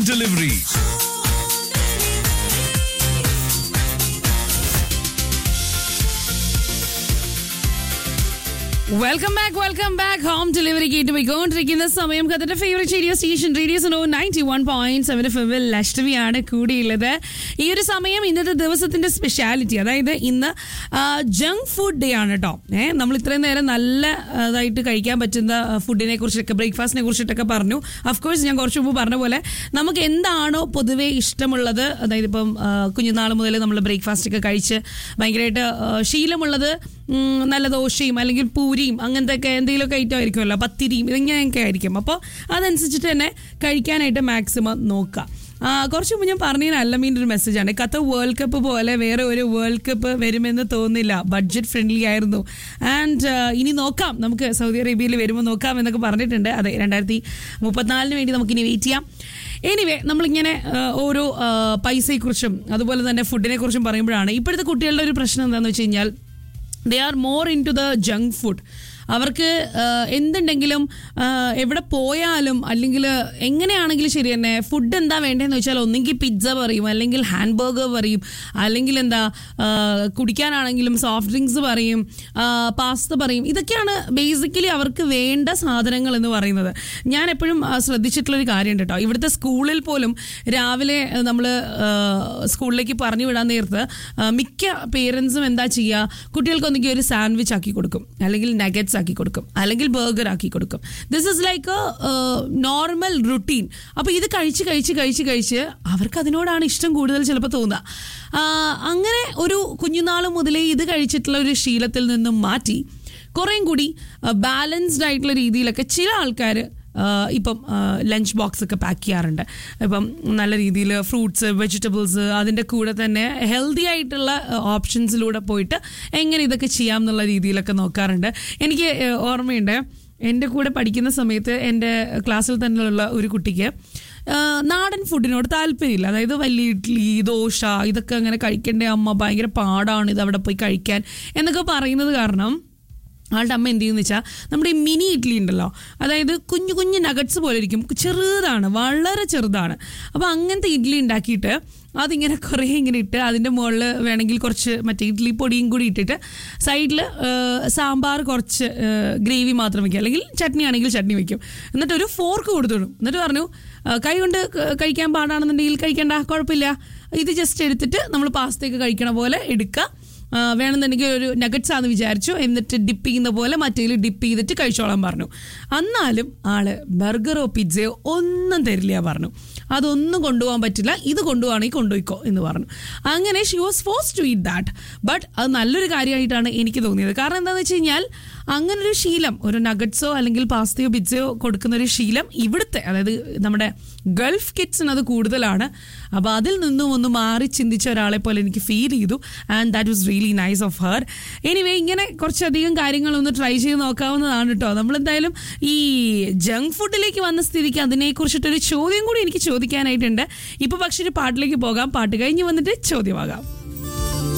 delivery. Welcome back welcome back home delivery കേട്ട് പോയിക്കൊണ്ടിരിക്കുന്ന സമയം കഥയുടെ favourite radio station radio so ninety one point seven ഫെവിൽ ലക്ഷ്മിയാണ് കൂടിയുള്ളത് ഈ ഒരു സമയം ഇന്നത്തെ ദിവസത്തിന്റെ സ്പെഷ്യാലിറ്റി അതായത് ഇന്ന് ജങ്ക് ഫുഡ് ഡേ ആണ് കേട്ടോ ഏഹ് നമ്മൾ ഇത്രയും നേരം നല്ല ആ, ഇതായിട്ട് കഴിക്കാൻ പറ്റുന്ന ഫുഡിനെ കുറിച്ചൊക്കെ ബ്രേക്ക്ഫാസ്റ്റിനെ കുറിച്ചിട്ടൊക്കെ പറഞ്ഞു അഫ്കോഴ്സ് ഞാൻ കുറച്ച് മുമ്പ് പറഞ്ഞ പോലെ നമുക്ക് എന്താണോ പൊതുവെ ഇഷ്ടമുള്ളത് അതായത് ഇപ്പം ആ, കുഞ്ഞുനാൾ മുതൽ നമ്മൾ ബ്രേക്ക്ഫാസ്റ്റ് ഒക്കെ കഴിച്ച് ഭയങ്കരമായിട്ട് ആ, ശീലമുള്ളത് ഉം, നല്ല ദോശയും അല്ലെങ്കിൽ പൂരിയും അങ്ങനത്തെ ഒക്കെ എന്തെങ്കിലുമൊക്കെ ഐറ്റം ആയിരിക്കുമല്ലോ പത്തിരിയും ഇതിങ്ങനെയൊക്കെ ആയിരിക്കും അപ്പോൾ അതനുസരിച്ചിട്ട് തന്നെ കഴിക്കാനായിട്ട് മാക്സിമം നോക്കുക ആ, കുറച്ച് മുമ്പ് ഞാൻ പറഞ്ഞതിന് അല്ലമീൻ്റെ ഒരു മെസ്സേജാണ് ഖത്തർ വേൾഡ് കപ്പ് പോലെ വേറെ ഒരു വേൾഡ് കപ്പ് വരുമെന്ന് തോന്നുന്നില്ല ബഡ്ജറ്റ് ഫ്രണ്ട്ലി ആയിരുന്നു ആൻഡ് ഇനി നോക്കാം നമുക്ക് സൗദി അറേബ്യയിൽ വരുമ്പോൾ നോക്കാം എന്നൊക്കെ പറഞ്ഞിട്ടുണ്ട് അതെ രണ്ടായിരത്തി മുപ്പത്തിനാലിന് വേണ്ടി നമുക്ക് ഇനി വെയിറ്റ് ചെയ്യാം എനിവേ നമ്മളിങ്ങനെ ആ, ഓരോ ആ, പൈസയെക്കുറിച്ചും അതുപോലെ തന്നെ ഫുഡിനെ കുറിച്ചും പറയുമ്പോഴാണ് ഇപ്പോഴത്തെ കുട്ടികളുടെ ഒരു പ്രശ്നം എന്താണെന്ന് വെച്ച് കഴിഞ്ഞാൽ they are more into the junk food അവർക്ക് ആ, എന്തുണ്ടെങ്കിലും ആ, എവിടെ പോയാലും അല്ലെങ്കിൽ എങ്ങനെയാണെങ്കിലും ശരി തന്നെ ഫുഡ് എന്താ വേണ്ടതെന്ന് വെച്ചാൽ ഒന്നെങ്കിൽ പിസ്സ പറയും അല്ലെങ്കിൽ ഹാൻബർഗർ പറയും അല്ലെങ്കിൽ എന്താ ആ, കുടിക്കാനാണെങ്കിലും സോഫ്റ്റ് ഡ്രിങ്ക്സ് പറയും പാസ്ത പറയും ഇതൊക്കെയാണ് ബേസിക്കലി അവർക്ക് വേണ്ട സാധനങ്ങൾ എന്ന് പറയുന്നത് ഞാൻ എപ്പോഴും ആ, ശ്രദ്ധിച്ചിട്ടുള്ളൊരു കാര്യമുണ്ട് കേട്ടോ ഇവിടുത്തെ സ്കൂളിൽ പോലും രാവിലെ നമ്മൾ സ്കൂളിലേക്ക് പറഞ്ഞു വിടാൻ നേരത്ത് ആ, മിക്ക പേരൻസും എന്താ ചെയ്യുക കുട്ടികൾക്ക് ഒന്നെങ്കിൽ ഒരു സാൻഡ്വിച്ച് ആക്കി കൊടുക്കും അല്ലെങ്കിൽ നഗറ്റ്സ് ആക്കി കൊടുക്കും അല്ലെങ്കിൽ ബർഗർ ആക്കി കൊടുക്കും this is like normal routine അപ്പോൾ ഇത് കഴിച്ച് കഴിച്ച് കഴിച്ച് കഴിച്ച് അവർക്ക് അതിനോടാണ് ഇഷ്ടം കൂടുതൽ ചിലപ്പോൾ തോന്നുക ആ, അങ്ങനെ ഒരു കുഞ്ഞുനാൾ മുതലേ ഇത് കഴിച്ചിട്ടുള്ള ഒരു ശീലത്തിൽ നിന്നും മാറ്റി കുറേം കൂടി ബാലൻസ്ഡ് ആയിട്ടുള്ള രീതിയിലൊക്കെ ചില ആൾക്കാർ ഇപ്പം ലഞ്ച് ബോക്സ് ഒക്കെ പാക്ക് ചെയ്യാറുണ്ട് ഇപ്പം നല്ല രീതിയിൽ ഫ്രൂട്ട്സ് വെജിറ്റബിൾസ് അതിൻ്റെ കൂടെ തന്നെ ഹെൽത്തി ആയിട്ടുള്ള ഓപ്ഷൻസിലൂടെ പോയിട്ട് എങ്ങനെ ഇതൊക്കെ ചെയ്യാം എന്നുള്ള രീതിയിലൊക്കെ നോക്കാറുണ്ട് എനിക്ക് ഏഹ്, ഓർമ്മയുണ്ട് എൻ്റെ കൂടെ പഠിക്കുന്ന സമയത്ത് എൻ്റെ ക്ലാസ്സിൽ തന്നെയുള്ള ഒരു കുട്ടിക്ക് ആഹ് നാടൻ ഫുഡിനോട് താല്പര്യമില്ല അതായത് വലിയ ഇഡ്ഡലി ദോശ ഇതൊക്കെ അങ്ങനെ കഴിക്കേണ്ട അമ്മ ഭയങ്കര പാടാണ് ഇത് അവിടെ പോയി കഴിക്കാൻ എന്നൊക്കെ പറയുന്നത് കാരണം ആളുടെ അമ്മ എന്ത് ചെയ്യുമെന്ന് വെച്ചാൽ നമ്മുടെ ഈ മിനി ഇഡ്ഡലി ഉണ്ടല്ലോ അതായത് കുഞ്ഞു കുഞ്ഞു നഗറ്റ്സ് പോലെ ഇരിക്കും ചെറുതാണ് വളരെ ചെറുതാണ് അപ്പോൾ അങ്ങനത്തെ ഇഡ്ഡലി ഉണ്ടാക്കിയിട്ട് അതിങ്ങനെ കുറേ ഇങ്ങനെ ഇട്ട് അതിൻ്റെ മുകളിൽ വേണമെങ്കിൽ കുറച്ച് മറ്റേ ഇഡ്ഡലി പൊടിയും കൂടി ഇട്ടിട്ട് സൈഡിൽ സാമ്പാർ കുറച്ച് ഗ്രേവി മാത്രം വയ്ക്കും അല്ലെങ്കിൽ ചട്നി ആണെങ്കിൽ ചട്നി വയ്ക്കും എന്നിട്ട് ഒരു ഫോർക്ക് കൊടുത്തിടും എന്നിട്ട് പറഞ്ഞു "ആ, കൈ കൊണ്ട് ക- കഴിക്കാൻ പാടാണെന്നുണ്ടെങ്കിൽ കഴിക്കണ്ട കുഴപ്പമില്ല ഇത് ജസ്റ്റ് എടുത്തിട്ട് നമ്മൾ പാസ്തയൊക്കെ കഴിക്കണ പോലെ എടുക്കുക ആ, വേണമെന്നുണ്ടെങ്കിൽ ഒരു നഗറ്റ്സ് ആണെന്ന് വിചാരിച്ചു എന്നിട്ട് ഡിപ്പ് ചെയ്യുന്ന പോലെ മറ്റേതിൽ ഡിപ്പ് ചെയ്തിട്ട് കഴിച്ചോളാൻ പറഞ്ഞു എന്നാലും ആള് ബർഗറോ പിസ്സയോ ഒന്നും തരില്ല പറഞ്ഞു അതൊന്നും കൊണ്ടുപോകാൻ പറ്റില്ല ഇത് കൊണ്ടുപോകണമെങ്കിൽ കൊണ്ടുപോയിക്കോ എന്ന് പറഞ്ഞു അങ്ങനെ she was force to eat that but അത് നല്ലൊരു കാര്യമായിട്ടാണ് എനിക്ക് തോന്നിയത് കാരണം എന്താണെന്ന് വെച്ച് കഴിഞ്ഞാൽ അങ്ങനെ ഒരു ശീലം ഒരു നഗറ്റ്സോ അല്ലെങ്കിൽ പാസ്തയോ പിസ്സയോ കൊടുക്കുന്ന ഒരു ശീലം ഇവിടുത്തെ അതായത് നമ്മുടെ ഗൾഫ് കിഡ്സിന് അത് കൂടുതലാണ് അപ്പോൾ അതിൽ നിന്നും ഒന്ന് മാറി ചിന്തിച്ച ഒരാളെ പോലെ എനിക്ക് ഫീൽ ചെയ്തു and that was really nice of her anyway ഇങ്ങനെ കുറച്ചധികം കാര്യങ്ങളൊന്ന് ട്രൈ ചെയ്ത് നോക്കാവുന്നതാണ് കേട്ടോ നമ്മളെന്തായാലും ഈ ജങ്ക് ഫുഡിലേക്ക് വന്ന സ്ഥിതിക്ക് അതിനെക്കുറിച്ചിട്ടൊരു ചോദ്യം കൂടി എനിക്ക് ചോദിക്കാനായിട്ടുണ്ട് ഇപ്പോൾ പക്ഷേ ഒരു പാട്ടിലേക്ക് പോകാം പാട്ട് കഴിഞ്ഞ് വന്നിട്ട് ചോദ്യമാകാം